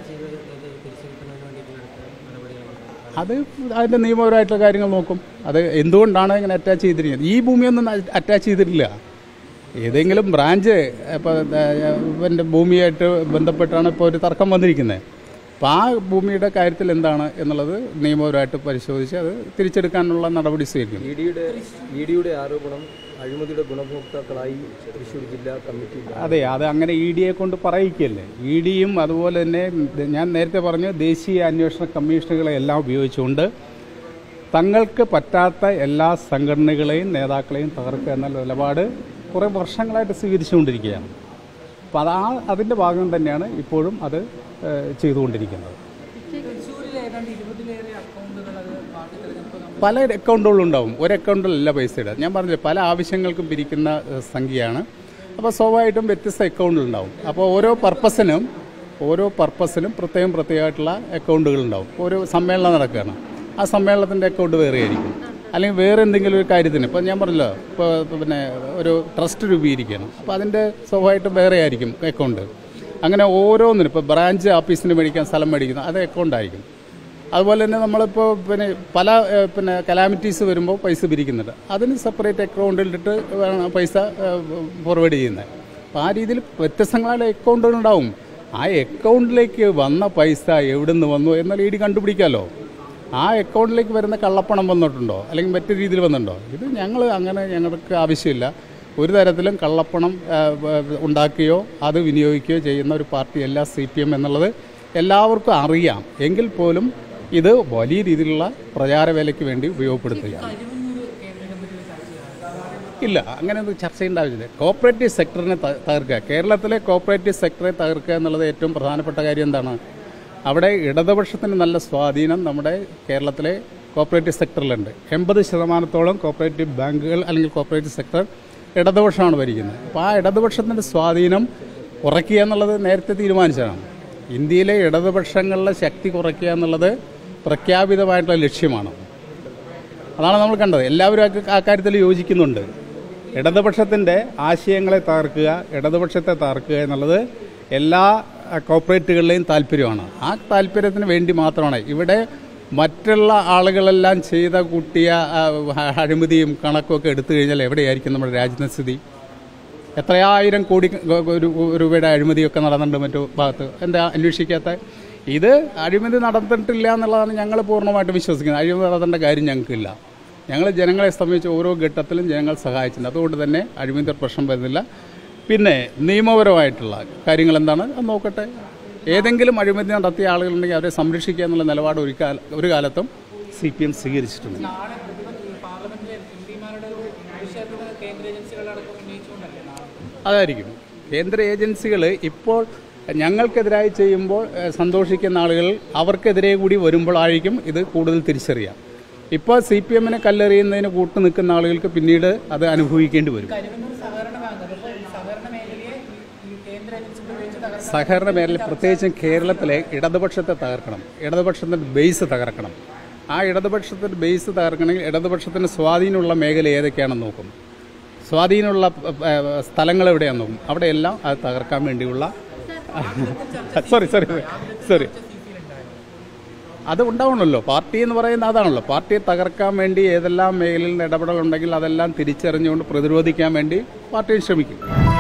ചെയ്ത് ഇത് തിരിച്ചു കിട്ടുന്നതിന് വേണ്ടിയിട്ടുള്ള അടുത്ത നടപടികളാണ് അത് അതിൻ്റെ നിയമപരമായിട്ടുള്ള കാര്യങ്ങൾ നോക്കും അത് എന്തുകൊണ്ടാണ് ഇങ്ങനെ അറ്റാച്ച് ചെയ്തിരിക്കുന്നത് ഈ ഭൂമിയൊന്നും അറ്റാച്ച് ചെയ്തിട്ടില്ല ഏതെങ്കിലും ബ്രാഞ്ച് ഇപ്പോൾ ഇവൻ്റെ ഭൂമിയായിട്ട് ബന്ധപ്പെട്ടാണ് ഇപ്പോൾ ഒരു തർക്കം വന്നിരിക്കുന്നത് അപ്പോൾ ആ ഭൂമിയുടെ കാര്യത്തിൽ എന്താണ് എന്നുള്ളത് നിയമപരമായിട്ട് പരിശോധിച്ച് അത് തിരിച്ചെടുക്കാനുള്ള നടപടി സ്വീകരിക്കും ഇ ഡിയുടെ ഇ ഡിയുടെ ആരോപണം അഴിമതിയുടെ ഗുണഭോക്താക്കളായി തൃശ്ശൂർ ജില്ലാ കമ്മിറ്റി അതെ അത് അങ്ങനെ ഇ ഡിയെ കൊണ്ട് പറയിക്കല്ലേ ഇ ഡിയും അതുപോലെ തന്നെ ഞാൻ നേരത്തെ പറഞ്ഞു ദേശീയ അന്വേഷണ കമ്മീഷനുകളെ എല്ലാം ഉപയോഗിച്ചുകൊണ്ട് തങ്ങൾക്ക് പറ്റാത്ത എല്ലാ സംഘടനകളെയും നേതാക്കളെയും തകർക്കുക എന്ന നിലപാട് കുറേ വർഷങ്ങളായിട്ട് സ്വീകരിച്ചുകൊണ്ടിരിക്കുകയാണ് അപ്പോൾ അത് ആ അതിൻ്റെ ഭാഗം തന്നെയാണ് ഇപ്പോഴും അത് ഏഹ്, ചെയ്തുകൊണ്ടിരിക്കുന്നത് തൃശ്ശൂരിൽ ഏതാണ്ട് ഇരുപതിലേറെ അക്കൗണ്ടുകൾ അത് പാർട്ടി തെരഞ്ഞെടുപ്പ് പല അക്കൗണ്ടുകളുണ്ടാവും ഒരു അക്കൗണ്ടിലല്ല പൈസ ഇടുക ഞാൻ പറഞ്ഞില്ലേ പല ആവശ്യങ്ങൾക്കും പിരിക്കുന്ന ഏഹ്, സംഖ്യയാണ് അപ്പോൾ സ്വാഭാവികമായിട്ടും വ്യത്യസ്ത അക്കൗണ്ടുകളുണ്ടാവും അപ്പോൾ ഓരോ പർപ്പസിനും ഓരോ പർപ്പസിനും പ്രത്യേകം പ്രത്യേകമായിട്ടുള്ള അക്കൗണ്ടുകളുണ്ടാവും ഓരോ സമ്മേളനം നടക്കുകയാണ് ആ സമ്മേളനത്തിൻ്റെ അക്കൗണ്ട് വേറെ ആയിരിക്കും അല്ലെങ്കിൽ വേറെ എന്തെങ്കിലും ഒരു കാര്യത്തിന് ഇപ്പോൾ ഞാൻ പറഞ്ഞല്ലോ ഇപ്പോൾ പിന്നെ ഒരു ട്രസ്റ്റ് രൂപീകരിക്കുകയാണ് അപ്പോൾ അതിൻ്റെ സ്വാഭാവികമായിട്ടും വേറെ ആയിരിക്കും അക്കൗണ്ട് അങ്ങനെ ഓരോന്നിനും ഇപ്പോൾ ബ്രാഞ്ച് ഓഫീസിന് മേടിക്കാൻ സ്ഥലം മേടിക്കുന്ന അത് അക്കൗണ്ട് ആയിരിക്കും അതുപോലെ തന്നെ നമ്മളിപ്പോൾ പിന്നെ പല ഏഹ്, പിന്നെ കലാമിറ്റീസ് വരുമ്പോൾ പൈസ പിരിക്കുന്നുണ്ട് അതിന് സെപ്പറേറ്റ് അക്കൗണ്ടിലിട്ട് വേണം പൈസ ഫോർവേഡ് ചെയ്യുന്നത് അപ്പോൾ ആ രീതിയിൽ വ്യത്യസ്തങ്ങളായ അക്കൗണ്ടുകളുണ്ടാവും ആ അക്കൗണ്ടിലേക്ക് വന്ന പൈസ എവിടെ നിന്ന് വന്നു എന്നാൽ ഇ ഡി കണ്ടുപിടിക്കാമല്ലോ ആ അക്കൗണ്ടിലേക്ക് വരുന്ന കള്ളപ്പണം വന്നിട്ടുണ്ടോ അല്ലെങ്കിൽ മറ്റു രീതിയിൽ വന്നിട്ടുണ്ടോ ഇത് ഞങ്ങൾ അങ്ങനെ ഞങ്ങൾക്ക് ആവശ്യമില്ല ഒരു തരത്തിലും കള്ളപ്പണം ആ, വ- ഉണ്ടാക്കുകയോ അത് വിനിയോഗിക്കുകയോ ചെയ്യുന്ന ഒരു പാർട്ടിയല്ല സി പി എം എന്നുള്ളത് എല്ലാവർക്കും അറിയാം എങ്കിൽ പോലും ഇത് വലിയ രീതിയിലുള്ള പ്രചാരവേലയ്ക്ക് വേണ്ടി ഉപയോഗപ്പെടുത്തുകയാണ് ഇല്ല അങ്ങനെ ഒന്നും ചർച്ച ചെയ്യേണ്ട ആവശ്യമില്ല കോപ്പറേറ്റീവ് സെക്ടറിനെ ത- തകർക്കുക കേരളത്തിലെ കോപ്പറേറ്റീവ് സെക്ടറെ തകർക്കുക എന്നുള്ളത് ഏറ്റവും പ്രധാനപ്പെട്ട കാര്യം എന്താണ് അവിടെ ഇടതുപക്ഷത്തിന് നല്ല സ്വാധീനം നമ്മുടെ കേരളത്തിലെ കോപ്പറേറ്റീവ് സെക്ടറിലുണ്ട് എൺപത് ശതമാനത്തോളം കോപ്പറേറ്റീവ് ബാങ്കുകൾ അല്ലെങ്കിൽ കോപ്പറേറ്റീവ് സെക്ടർ ഇടതുപക്ഷമാണ് ഭരിക്കുന്നത് അപ്പോൾ ആ ഇടതുപക്ഷത്തിൻ്റെ സ്വാധീനം കുറയ്ക്കുക എന്നുള്ളത് നേരത്തെ തീരുമാനിച്ചതാണ് ഇന്ത്യയിലെ ഇടതുപക്ഷങ്ങളുടെ ശക്തി കുറയ്ക്കുക എന്നുള്ളത് പ്രഖ്യാപിതമായിട്ടുള്ള ലക്ഷ്യമാണ് അതാണ് നമ്മൾ കണ്ടത് എല്ലാവരും ആ- ആ കാര്യത്തിൽ യോജിക്കുന്നുണ്ട് ഇടതുപക്ഷത്തിൻ്റെ ആശയങ്ങളെ തകർക്കുക ഇടതുപക്ഷത്തെ തകർക്കുക എന്നുള്ളത് എല്ലാ ആ, കോർപ്പറേറ്റുകളുടെയും താല്പര്യമാണ് ആ താല്പര്യത്തിന് വേണ്ടി മാത്രമാണ് ഇവിടെ മറ്റുള്ള ആളുകളെല്ലാം ചെയ്ത കൂട്ടിയ ആ, അഴിമതിയും കണക്കും ഒക്കെ എടുത്തു കഴിഞ്ഞാൽ എവിടെയായിരിക്കും നമ്മുടെ രാജ്യത്തെ സ്ഥിതി എത്രയായിരം കോടി ഗ- ഗ- ഒരു- രൂപയുടെ അഴിമതിയൊക്കെ നടന്നിട്ടുണ്ട് മറ്റു ഭാഗത്ത് എന്താ അന്വേഷിക്കാത്ത ഇത് അഴിമതി നടന്നിട്ടില്ല എന്നുള്ളതാണ് ഞങ്ങൾ പൂർണ്ണമായിട്ട് വിശ്വസിക്കുന്നത് അഴിമതി നടത്തേണ്ട കാര്യം ഞങ്ങൾക്കില്ല ഞങ്ങൾ ജനങ്ങളെ സംബന്ധിച്ച് ഓരോ ഘട്ടത്തിലും ജനങ്ങൾ സഹായിച്ചിട്ടുണ്ട് അതുകൊണ്ട് തന്നെ അഴിമതി പ്രശ്നം വരുന്നില്ല പിന്നെ നിയമപരമായിട്ടുള്ള കാര്യങ്ങൾ എന്താണ് അത് നോക്കട്ടെ ഏതെങ്കിലും അഴിമതി നടത്തിയ ആളുകളുണ്ടെങ്കിൽ അവരെ സംരക്ഷിക്കുക എന്നുള്ള നിലപാട് ഒരു കാല ഒരു കാലത്തും സി പി എം സ്വീകരിച്ചിട്ടുണ്ട് നാളെ പ്രതിപക്ഷ പാർലമെന്റിലെ എം പിമാരുടെ ഒരു ആവശ്യത്തിന് കേന്ദ്ര ഏജൻസികളടക്കം ഉന്നയിച്ചുകൊണ്ടല്ലേ നാളെ അതായിരിക്കും കേന്ദ്ര ഏജൻസികൾ ഇപ്പോൾ ഞങ്ങൾക്കെതിരായി ചെയ്യുമ്പോൾ ഏഹ്, സന്തോഷിക്കുന്ന ആളുകൾ അവർക്കെതിരെ കൂടി വരുമ്പോഴായിരിക്കും ഇത് കൂടുതൽ തിരിച്ചറിയാം ഇപ്പോൾ സി പി എമ്മിനെ കല്ലെറിയുന്നതിന് കൂട്ടു നിൽക്കുന്ന ആളുകൾക്ക് പിന്നീട് അത് അനുഭവിക്കേണ്ടി വരും കരുവന്നൂർ സഹകരണ ബാങ്ക് അപ്പോൾ ഈ സഹകരണ മേഖലയെ ഈ- ഈ കേന്ദ്ര ഏജൻസികൾ ഉപയോഗിച്ച് തകർക്കാൻ സഹകരണ മേഖല പ്രത്യേകിച്ചും കേരളത്തിലെ ഇടതുപക്ഷത്തെ തകർക്കണം ഇടതുപക്ഷത്തിൻ്റെ ബേസ് തകർക്കണം ആ ഇടതുപക്ഷത്തിൻ്റെ ബേസ് തകർക്കണമെങ്കിൽ ഇടതുപക്ഷത്തിന് സ്വാധീനമുള്ള മേഖല ഏതൊക്കെയാണെന്ന് നോക്കും സ്വാധീനമുള്ള ഏഹ്, സ്ഥലങ്ങൾ എവിടെയാണെന്ന് നോക്കും അവിടെയെല്ലാം അത് തകർക്കാൻ വേണ്ടിയുള്ള സോറി സോറി സോറി അത് ഉണ്ടാവണമല്ലോ പാർട്ടി എന്ന് പറയുന്നത് അതാണല്ലോ പാർട്ടിയെ തകർക്കാൻ വേണ്ടി ഏതെല്ലാം മേഖലയിൽ ഇടപെടലുണ്ടെങ്കിൽ അതെല്ലാം തിരിച്ചറിഞ്ഞുകൊണ്ട് പ്രതിരോധിക്കാൻ വേണ്ടി പാർട്ടി ശ്രമിക്കും